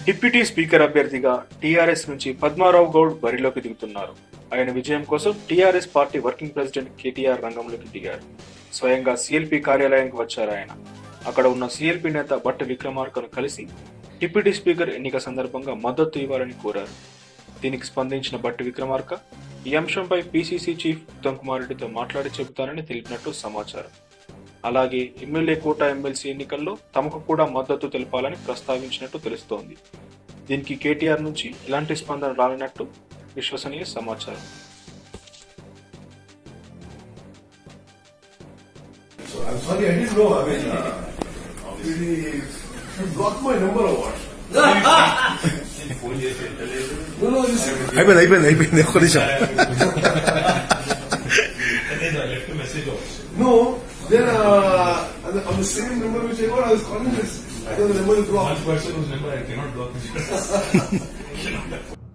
Deputy speaker అభ్యర్థిగా TRS నుంచి పద్మారావు గౌడ్ బరిలోకి దిగుతున్నారు ఆయన విజయం కోసం TRS party working president KTR రంగంలోకి దిగారు స్వయంగా సిఎల్పి కార్యాలయానికి వచ్చారు ఆయన అక్కడ ఉన్న సిఎల్పి నేత భట్టి విక్రమార్కను కలిసి డిప్యూటీ స్పీకర్ ఎన్నిక సందర్భంగా మద్దతు ఇవ్వాలని కోరారు దీనికి స్పందించిన భట్టి విక్రమార్క ఈ అంశంపై పీసీసీ చీఫ్ ఉత్తమ్ కుమార్ రెడ్డితో మాట్లాడి చెబుతారని తెలిపినట్టు సమాచారం అలాగే ఎమ్మెల్యే కోట ఎమ్మెల్సీ ఎన్నికల్లో తమకు కూడా మద్దతు తెలపాలని ప్రస్తావించినట్టు తెలుస్తోంది దీనికి కేటీఆర్ నుంచి ఎలాంటి స్పందన రాలినట్టు విశ్వసనీయ సమాచారం So I'm sorry, I didn't know. I mean, uh, really, you blocked my number or what? No, no, this అయిపోయింది అయిపోయింది అయిపోయింది ఒక్క నిమిషం no. Then uh, on, the, on the same number which I got, I was calling this. I thought the number is blocked. One person whose number I cannot block.